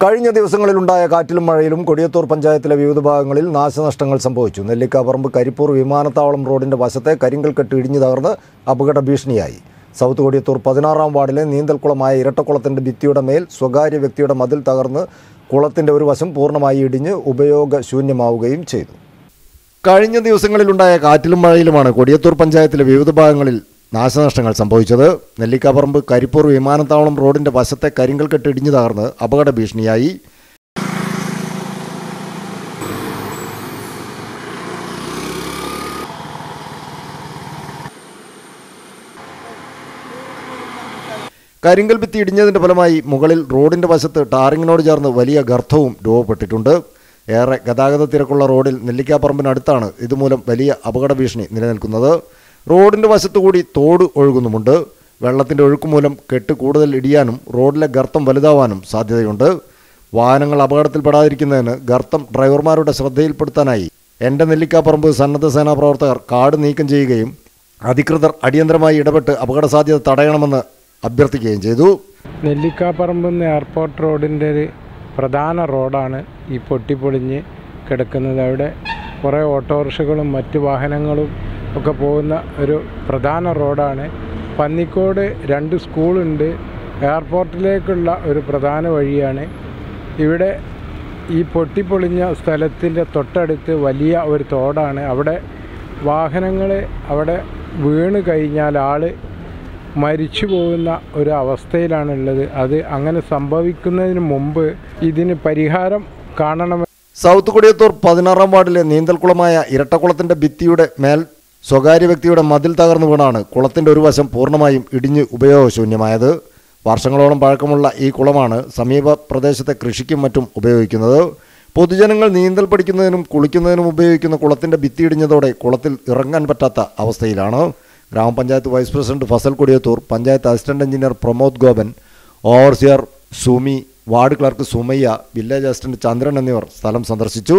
കഴിഞ്ഞ ദിവസങ്ങളിലുണ്ടായ കാറ്റിലും മഴയിലും കൊടിയത്തൂർ പഞ്ചായത്തിലെ വിവിധ ഭാഗങ്ങളിൽ നാശനഷ്ടങ്ങൾ സംഭവിച്ചു നെല്ലിക്കാപ്പറമ്പ് കരിപ്പൂർ വിമാനത്താവളം റോഡിന്റെ വശത്തെ കരിങ്കൽക്കെട്ട് ഇടിഞ്ഞു തകർന്ന് അപകട ഭീഷണിയായി സൗത്ത് കൊടിയത്തൂർ പതിനാറാം വാർഡിലെ നീന്തൽക്കുളമായ ഇരട്ടക്കുളത്തിന്റെ ഭിത്തിയുടെ മേൽ സ്വകാര്യ വ്യക്തിയുടെ മതിൽ തകർന്ന് കുളത്തിന്റെ ഒരു വശം പൂർണ്ണമായി ഇടിഞ്ഞ് ഉപയോഗശൂന്യമാവുകയും ചെയ്തു കഴിഞ്ഞ ദിവസങ്ങളിലുണ്ടായ കാറ്റിലും മഴയിലുമാണ് കൊടിയത്തൂർ പഞ്ചായത്തിലെ വിവിധ ഭാഗങ്ങളിൽ നാശനഷ്ടങ്ങൾ സംഭവിച്ചത് നെല്ലിക്കാപ്പറമ്പ് കരിപ്പൂർ വിമാനത്താവളം റോഡിന്റെ വശത്തെ കരിങ്കൽക്കെട്ട് ഇടിഞ്ഞു തകർന്ന് അപകട ഭീഷണിയായി കരിങ്കൽ ഭിത്തി ഇടിഞ്ഞതിന്റെ ഫലമായി മുകളിൽ റോഡിന്റെ വശത്ത് ടാറിങ്ങിനോട് ചേർന്ന് വലിയ ഗർത്തവും രൂപപ്പെട്ടിട്ടുണ്ട് ഏറെ ഗതാഗത തിരക്കുള്ള റോഡിൽ നെല്ലിക്കാപ്പറമ്പിനടുത്താണ് ഇതുമൂലം വലിയ അപകട ഭീഷണി നിലനിൽക്കുന്നത് റോഡിന്റെ വശത്തുകൂടി തോട് ഒഴുകുന്നുമുണ്ട് വെള്ളത്തിന്റെ ഒഴുക്ക് മൂലം കെട്ട് കൂടുതൽ ഇടിയാനും റോഡിലെ ഗർത്തം വലുതാവാനും സാധ്യതയുണ്ട് വാഹനങ്ങൾ അപകടത്തിൽപ്പെടാതിരിക്കുന്നതിന് ഗർത്തം ഡ്രൈവർമാരുടെ ശ്രദ്ധയിൽപ്പെടുത്താനായി എൻ്റെ നെല്ലിക്കാപ്പറമ്പ് സന്നദ്ധ സേനാ പ്രവർത്തകർ കാട് നീക്കം ചെയ്യുകയും അധികൃതർ അടിയന്തരമായി ഇടപെട്ട് അപകട സാധ്യത തടയണമെന്ന് അഭ്യർത്ഥിക്കുകയും ചെയ്തു നെല്ലിക്കാപ്പറമ്പിൽ നിന്ന് എയർപോർട്ട് റോഡിൻ്റെ ഒരു പ്രധാന റോഡാണ് ഈ പൊട്ടിപ്പൊളിഞ്ഞ് കിടക്കുന്നത് അവിടെ കുറേ ഓട്ടോറിക്ഷകളും മറ്റ് വാഹനങ്ങളും ഒക്കെ പോകുന്ന ഒരു പ്രധാന റോഡാണ് പന്നിക്കോട് രണ്ട് സ്കൂളുണ്ട് എയർപോർട്ടിലേക്കുള്ള ഒരു പ്രധാന വഴിയാണ് ഇവിടെ ഈ പൊട്ടിപ്പൊളിഞ്ഞ സ്ഥലത്തിൻ്റെ തൊട്ടടുത്ത് വലിയ ഒരു തോടാണ് അവിടെ വാഹനങ്ങൾ അവിടെ വീണ് കഴിഞ്ഞാൽ ആൾ മരിച്ചു പോകുന്ന ഒരു അവസ്ഥയിലാണുള്ളത് അത് അങ്ങനെ സംഭവിക്കുന്നതിന് മുമ്പ് ഇതിന് പരിഹാരം കാണണമെന്ന് സൗത്ത് കൊടിയത്തൂർ പതിനാറാം വാർഡിലെ നീന്തൽക്കുളമായ ഇരട്ടക്കുളത്തിന്റെ ഭിത്തിയുടെ മേൽ സ്വകാര്യ വ്യക്തിയുടെ മതിൽ തകർന്നു വീണാണ് കുളത്തിന്റെ ഒരു വശം പൂർണ്ണമായും ഇടിഞ്ഞ് ഉപയോഗശൂന്യമായത് വർഷങ്ങളോളം പഴക്കമുള്ള ഈ കുളമാണ് സമീപ പ്രദേശത്തെ കൃഷിക്കും മറ്റും ഉപയോഗിക്കുന്നത് പൊതുജനങ്ങൾ നീന്തൽ പഠിക്കുന്നതിനും കുളിക്കുന്നതിനും ഉപയോഗിക്കുന്ന കുളത്തിന്റെ ഭിത്തി ഇടിഞ്ഞതോടെ കുളത്തിൽ ഇറങ്ങാൻ പറ്റാത്ത അവസ്ഥയിലാണ് ഗ്രാമപഞ്ചായത്ത് vice president Fazal Kodiyathur panchayat assistant engineer Pramod Gopan overseer Sumi ward clerk Sumayya village assistant Chandran എന്നിവർ സ്ഥലം സന്ദർശിച്ചു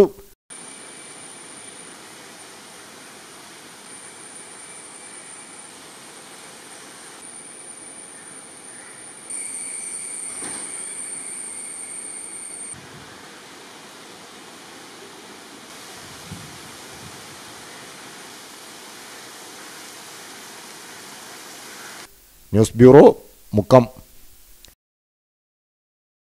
ന്യൂസ് ബ്യൂറോ മുക്കം